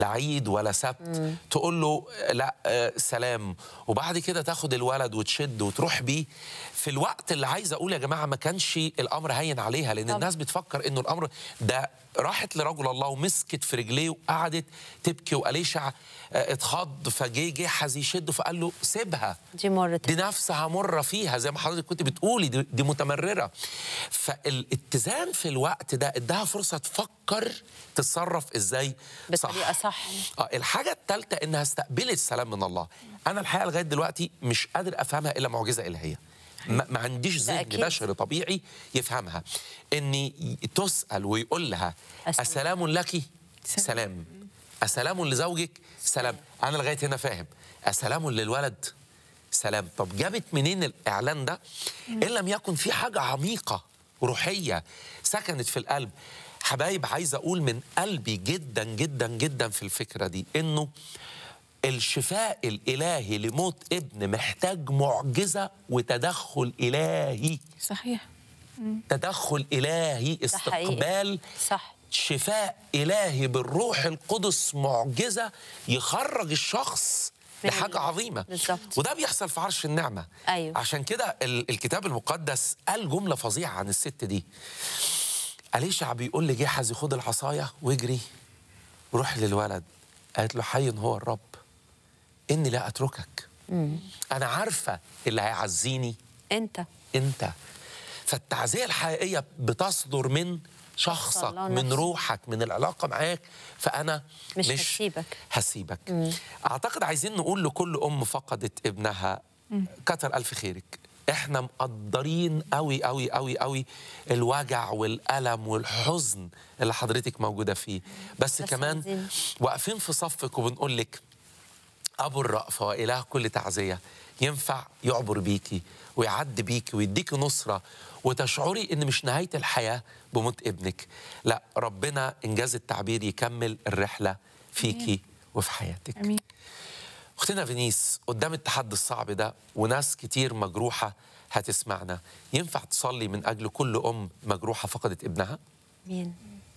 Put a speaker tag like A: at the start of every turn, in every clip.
A: لا عيد ولا سبت تقول له لا آه، سلام وبعد كده تاخد الولد وتشد وتروح بيه في الوقت اللي عايز اقول يا جماعه ما كانش الامر هين عليها لان
B: طبعا.
A: الناس بتفكر انه الامر ده راحت لرجل الله ومسكت في رجليه وقعدت تبكي واليشع آه، اتخض فجه جحز يشده فقال له سيبها
B: دي مرت
A: دي نفسها مرة فيها زي ما حضرتك كنت بتقولي دي, دي متمررة فالاتزان في الوقت ده اداها فرصة تفكر تتصرف ازاي
B: بطريقه صح
A: آه الحاجة الثالثة انها استقبلت السلام من الله انا الحقيقة لغاية دلوقتي مش قادر افهمها الا معجزة الهية ما, ما عنديش ذهن
B: أكيد.
A: بشري طبيعي يفهمها اني تسأل ويقول لها
B: أسلام.
A: أسلام لك سلام أسلام لزوجك سلام أنا لغاية هنا فاهم أسلام للولد سلام طب جابت منين الإعلان ده إن لم يكن في حاجة عميقة روحية سكنت في القلب حبايب عايز أقول من قلبي جدا جدا جدا في الفكرة دي إنه الشفاء الإلهي لموت ابن محتاج معجزة وتدخل إلهي
C: صحيح
A: تدخل إلهي
B: ده حقيقي.
A: استقبال
B: صح
A: شفاء إلهي بالروح القدس معجزة يخرج الشخص
B: من
A: لحاجة
B: ال-
A: عظيمة
B: بالظبط.
A: وده بيحصل في عرش النعمة
B: أيوه.
A: عشان كده ال- الكتاب المقدس قال جملة فظيعة عن الست دي أليشع بيقول لجحزي خد العصاية واجري روح للولد قالت له حي هو الرب إني لا أتركك أنا عارفة اللي هيعزيني
B: انت
A: انت فالتعزيه الحقيقيه بتصدر من شخصك
B: الله
A: من
B: نفسه.
A: روحك من العلاقه معاك فانا
B: مش هسيبك.
A: هسيبك اعتقد عايزين نقول لكل ام فقدت ابنها كتر الف خيرك احنا مقدرين قوي قوي قوي قوي الوجع والالم والحزن اللي حضرتك موجوده فيه بس,
B: بس
A: كمان
B: عايزين-
A: واقفين في صفك وبنقول لك أبو الرأفة وإله كل تعزية ينفع يعبر بيكي ويعد بيكي ويديكي نصرة وتشعري إن مش نهاية الحياة بموت ابنك لا ربنا إنجاز التعبير يكمل الرحلة فيكي وفي حياتك
C: امين
A: أختنا فينيس قدام التحدي الصعب ده وناس كتير مجروحة هتسمعنا ينفع تصلي من أجل كل أم مجروحة فقدت ابنها؟
B: مين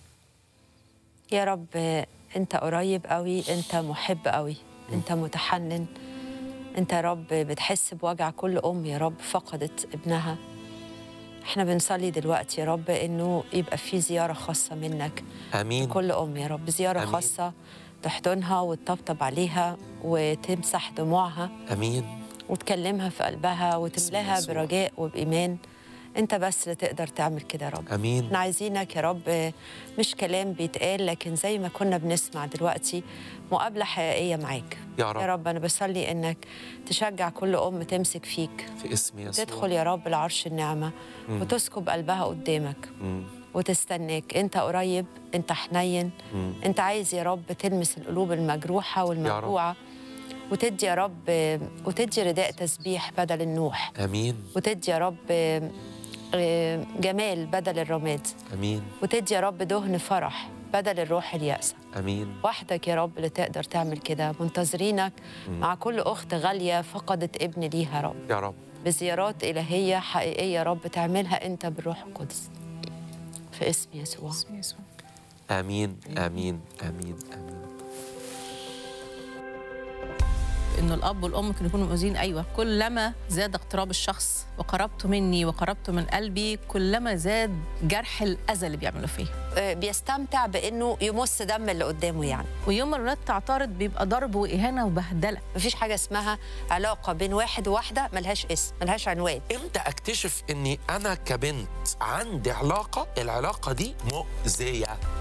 B: يا رب انت قريب قوي انت محب قوي انت متحنن انت يا رب بتحس بوجع كل ام يا رب فقدت ابنها احنا بنصلي دلوقتي يا رب انه يبقى في زياره خاصه منك
A: آمين
B: كل ام يا رب زياره
A: آمين.
B: خاصه تحضنها وتطبطب عليها وتمسح دموعها
A: آمين
B: وتكلمها في قلبها وتملاها
A: يسوع.
B: برجاء وبإيمان أنت بس اللي تقدر تعمل كده يا رب
A: آمين
B: احنا عايزينك يا رب مش كلام بيتقال لكن زي ما كنا بنسمع دلوقتي مقابلة حقيقية معاك
A: يا رب.
B: يا رب أنا بصلي إنك تشجع كل أم تمسك فيك
A: في اسم يسوع
B: تدخل يا رب لعرش النعمة وتسكب قلبها قدامك
A: مم.
B: وتستناك انت قريب انت حنين
A: مم.
B: انت عايز يا رب تلمس القلوب المجروحة والموجوعة وتدي يا رب وتدي رداء تسبيح بدل النوح
A: آمين
B: وتدي يا رب آه، آه، جمال بدل الرماد
A: آمين
B: وتدي يا رب دهن فرح بدل الروح اليأسة
A: آمين
B: وحدك يا رب اللي تقدر تعمل كده منتظرينك مع كل أخت غالية فقدت ابن ليها يا رب
A: يا رب
B: بزيارات إلهية حقيقية يا رب تعملها أنت بالروح القدس في اسم يسوع
C: باسم يسوع
A: آمين آمين آمين آمين
C: انه الاب والام كانوا يكونوا مؤذين ايوه كلما زاد اقتراب الشخص وقربته مني وقربته من قلبي كلما زاد جرح الاذى اللي بيعملوا فيه
B: آه، بيستمتع بأنه يمص دم اللي قدامه يعني
C: ويوم ما الولاد تعترض بيبقى ضرب واهانه وبهدله
B: مفيش حاجة اسمها علاقة بين واحد وواحدة ملهاش اسم ملهاش عنوان
A: امتى اكتشف اني انا كبنت عندي علاقه العلاقه دي مؤذيه